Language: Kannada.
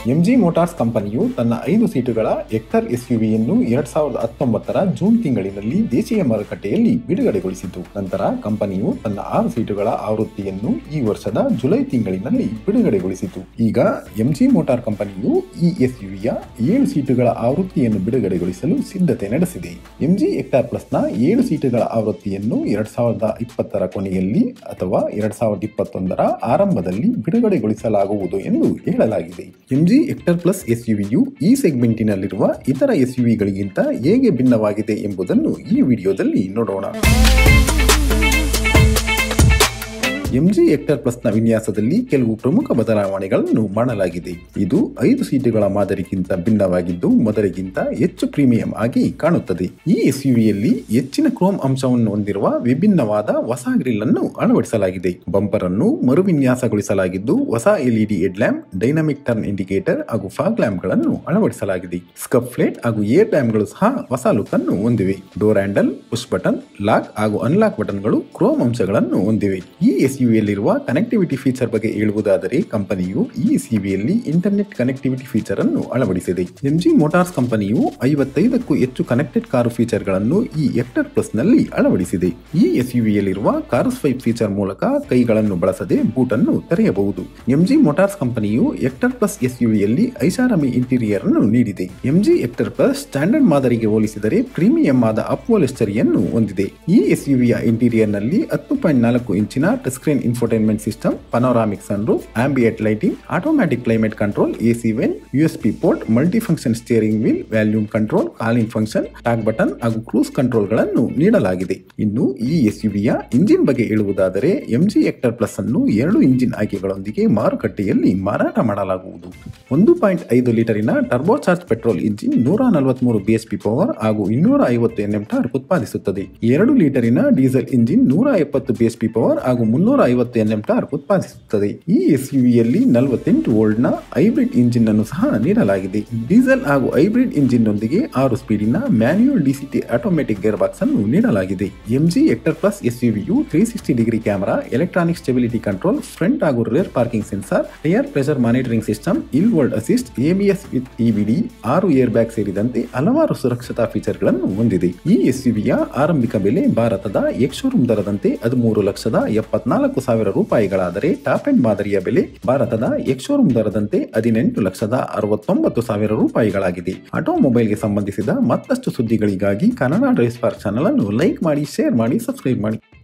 ಎಂಜಿ ಮೋಟಾರ್ಸ್ ಕಂಪನಿಯು ತನ್ನ ಐದು ಸೀಟುಗಳ ಎಕ್ಟರ್ ಎಸ್ಯುವಿಯನ್ನು ಎರಡ್ ಸಾವಿರದ ಹತ್ತೊಂಬತ್ತರ ಜೂನ್ ತಿಂಗಳಿನಲ್ಲಿ ದೇಶೀಯ ಮಾರುಕಟ್ಟೆಯಲ್ಲಿ ಬಿಡುಗಡೆಗೊಳಿಸಿತು ನಂತರ ಕಂಪನಿಯು ತನ್ನ ಆರು ಸೀಟುಗಳ ಆವೃತ್ತಿಯನ್ನು ಈ ವರ್ಷದ ಜುಲೈ ತಿಂಗಳಿನಲ್ಲಿ ಬಿಡುಗಡೆಗೊಳಿಸಿತು ಈಗ ಎಂಜಿ ಮೋಟಾರ್ ಕಂಪನಿಯು ಈ ಎಸ್ಯುವಿಯ ಏಳು ಸೀಟುಗಳ ಆವೃತ್ತಿಯನ್ನು ಬಿಡುಗಡೆಗೊಳಿಸಲು ಸಿದ್ಧತೆ ನಡೆಸಿದೆ ಎಂಜಿ ಎಕ್ಟಾರ್ ಪ್ಲಸ್ನ ಏಳು ಸೀಟುಗಳ ಆವೃತ್ತಿಯನ್ನು ಎರಡ್ ಸಾವಿರದ ಇಪ್ಪತ್ತರ ಕೊನೆಯಲ್ಲಿ ಅಥವಾ ಎರಡ್ ಸಾವಿರದ ಇಪ್ಪತ್ತೊಂದರ ಆರಂಭದಲ್ಲಿ ಬಿಡುಗಡೆಗೊಳಿಸಲಾಗುವುದು ಎಂದು ಹೇಳಲಾಗಿದೆ ಎಂಜಿ ಎಕ್ಟರ್ ಪ್ಲಸ್ ಎಸ್ಯುವಿಯು ಈ ಸೆಗ್ಮೆಂಟಿನಲ್ಲಿರುವ ಇತರ ಎಸ್ಯುವಿಗಳಿಗಿಂತ ಹೇಗೆ ಭಿನ್ನವಾಗಿದೆ ಎಂಬುದನ್ನು ಈ ವಿಡಿಯೋದಲ್ಲಿ ನೋಡೋಣ ಎಂಜಿ ಎಕ್ಟರ್ ಪ್ಲಸ್ನ ವಿನ್ಯಾಸದಲ್ಲಿ ಕೆಲವು ಪ್ರಮುಖ ಬದಲಾವಣೆಗಳನ್ನು ಮಾಡಲಾಗಿದೆ ಇದು ಐದು ಸೀಟುಗಳ ಮಾದರಿಗಿಂತ ಭಿನ್ನವಾಗಿದ್ದು ಮೊದಲಿಗಿಂತ ಹೆಚ್ಚು ಪ್ರೀಮಿಯಂ ಆಗಿ ಕಾಣುತ್ತದೆ ಈ ಎಸ್ಯುವಿಯಲ್ಲಿ ಹೆಚ್ಚಿನ ಕ್ರೋಮ್ ಅಂಶವನ್ನು ಹೊಂದಿರುವ ವಿಭಿನ್ನವಾದ ಹೊಸ ಗ್ರಿಲ್ ಅನ್ನು ಅಳವಡಿಸಲಾಗಿದೆ ಬಂಪರ್ ಅನ್ನು ಮರುವಿನ್ಯಾಸಗೊಳಿಸಲಾಗಿದ್ದು ಹೊಸ LED head lamp dynamic turn indicator ಹಾಗೂ ಫಾಗ್ ಲ್ಯಾಂಪ್ ಗಳನ್ನು ಅಳವಡಿಸಲಾಗಿದೆ ಸ್ಕಪ್ ಫ್ಲೇಟ್ ಹಾಗೂ ಏರ್ ಲ್ಯಾಂಪ್ಗಳು ಸಹ ಹೊಸ ಲುಕ್ ಅನ್ನು ಹೊಂದಿವೆ door handle push button lock ಹಾಗೂ ಅನ್ಲಾಕ್ ಬಟನ್ಗಳು ಕ್ರೋಮ್ ಅಂಶಗಳನ್ನು ಹೊಂದಿವೆ ಈ ಎಸ್ಯುವಿಯಲ್ಲಿರುವ ಕನೆಕ್ಟಿವಿಟಿ ಫೀಚರ್ ಬಗ್ಗೆ ಹೇಳುವುದಾದರೆ ಕಂಪನಿಯು ಈ ಎಸ್ಯುವಿಯಲ್ಲಿ ಇಂಟರ್ನೆಟ್ ಕನೆಕ್ಟಿವಿಟಿ ಫೀಚರ್ ಅನ್ನು ಅಳವಡಿಸಿದೆ ಎಂಜಿ ಮೋಟಾರ್ಸ್ ಕಂಪನಿಯು ಐವತ್ತೈದಕ್ಕೂ ಹೆಚ್ಚು ಕನೆಕ್ಟೆಡ್ ಕಾರು ಫೀಚರ್ಗಳನ್ನು ಈ ಎಕ್ಟರ್ ಪ್ಲಸ್ ನಲ್ಲಿ ಅಳವಡಿಸಿದೆ ಈ ಎಸ್ಯುವಿಯಲ್ಲಿರುವ ಕಾರ್ ಸ್ವೈಪ್ ಫೀಚರ್ ಮೂಲಕ ಕೈಗಳನ್ನು ಬಳಸದೆ ಬೂಟ್ ಅನ್ನು ತೆರೆಯಬಹುದು ಎಂಜಿ ಮೋಟಾರ್ಸ್ ಕಂಪನಿಯು ಎಕ್ಟರ್ ಪ್ಲಸ್ ಎಸ್ಯುವಿಯಲ್ಲಿ ಐಷಾರಾಮಿ ಇಂಟೀರಿಯರ್ ಅನ್ನು ನೀಡಿದೆ ಎಂಜಿ ಎಕ್ಟರ್ ಪ್ಲಸ್ ಸ್ಟ್ಯಾಂಡರ್ಡ್ ಮಾದರಿಗೆ ಹೋಲಿಸಿದರೆ ಪ್ರೀಮಿಯಂ ಆದ ಅಪ್ವೋಲೆಸ್ಟರಿಯನ್ನು ಹೊಂದಿದೆ ಈ ಎಸ್ಯುವಿಯ ಇಂಟೀರಿಯರ್ ನಲ್ಲಿ ಹತ್ತು ಪಾಯಿಂಟ್ ನಾಲ್ಕು ಇಂಚಿನ touch screen infotainment system panoramic sunroof ambient lighting automatic climate control AC vent USB port multi function steering wheel volume control calling function talk button ಹಾಗೂ ಕ್ರೂಸ್ ಕಂಟ್ರೋಲ್ಗಳನ್ನು ನೀಡಲಾಗಿದೆ ಇನ್ನು ಈ ಎಸ್ಯುವಿಯ ಇಂಜಿನ್ ಬಗ್ಗೆ ಹೇಳುವುದಾದರೆ ಎಂಜಿ ಎಕ್ಟರ್ ಪ್ಲಸ್ ಅನ್ನು ಎರಡು ಇಂಜಿನ್ ಆಯ್ಕೆಗಳೊಂದಿಗೆ ಮಾರುಕಟ್ಟೆಯಲ್ಲಿ ಮಾರಾಟ ಮಾಡಲಾಗುವುದು ಒಂದು ಪಾಯಿಂಟ್ ಐದು ಲೀಟರಿನ ಟರ್ಬೋಚಾರ್ಜ್ ಪೆಟ್ರೋಲ್ ಇಂಜಿನ್ ನೂರ ನಲವತ್ಮೂರು ಬಿಎಸ್ಪಿ ಪವರ್ ಹಾಗೂ ಇನ್ನೂರ ಐವತ್ತು ಎನ್ಎಂ ಟಾರ್ ಉತ್ಪಾದಿಸುತ್ತದೆ ಎರಡು ಲೀಟರಿನ ಡೀಸೆಲ್ ಇಂಜಿನ್ ನೂರ ಎಪ್ಪತ್ತು ಬಿಎಸ್ಪಿ ಪವರ್ ಹಾಗೂ ಮುನ್ನೂರ ಐವತ್ತು ಎನ್ಎಂ ಟಾರ್ ಉತ್ಪಾದಿಸುತ್ತದೆ ಈ ಎಸ್ಯುವಿಯಲ್ಲಿ ನಲವತ್ತೆಂಟು ವೋಲ್ಟ್ ನ ಹೈಬ್ರಿಡ್ ಇಂಜಿನ್ ಅನ್ನು ಸಹ ನೀಡಲಾಗಿದೆ ಡೀಸೆಲ್ ಹಾಗೂ ಹೈಬ್ರಿಡ್ ಇಂಜಿನ್ ನೊಂದಿಗೆ ಆರು ಸ್ಪೀಡಿನ manual DCT automatic gear box ಅನ್ನು ನೀಡಲಾಗಿದೆ ಎಂಜಿ ಎಕ್ಟರ್ ಪ್ಲಸ್ ಎಸ್ಯುವಿಯು three sixty degree camera electronic stability control front ಹಾಗೂ rear parking sensor tyre pressure monitoring system hill hold assist ABS with EBD ಆರು ಏರ್ ಬ್ಯಾಗ್ ಸೇರಿದಂತೆ ಹಲವಾರು ಸುರಕ್ಷತಾ ಫೀಚರ್ಗಳನ್ನು ಹೊಂದಿದೆ ಈ ಎಸ್ಯುವಿಯ ಆರಂಭಿಕ ಬೆಲೆ ಭಾರತದ ಎಕ್ಶೋರೂಮ್ ದರದಂತೆ ಹದಿಮೂರು ಲಕ್ಷದ ಎಪ್ಪತ್ನಾಲ್ಕು ಸಾವಿರ ರೂಪಾಯಿಗಳಾದರೆ ಟಾಪ್ ಎಂಡ್ ಮಾದರಿಯ ಬೆಲೆ ಭಾರತದ ಎಕ್ಶೋರೂಮ್ ದರದಂತೆ ಹದಿನೆಂಟು ಲಕ್ಷದ ಅರವತ್ತೊಂಬತ್ತು ಸಾವಿರ ರೂಪಾಯಿಗಳಾಗಿದೆ ಆಟೋಮೊಬೈಲ್ಗೆ ಸಂಬಂಧಿಸಿದ ಮತ್ತಷ್ಟು ಸುದ್ದಿಗಳಿಗಾಗಿ ಕನ್ನಡ ಡ್ರೈವ್ ಸ್ಪಾರ್ಕ್ ಚಾನಲ್ ಅನ್ನು ಲೈಕ್ ಮಾಡಿ ಶೇರ್ ಮಾಡಿ ಸಬ್ಸ್ಕ್ರೈಬ್ ಮಾಡಿ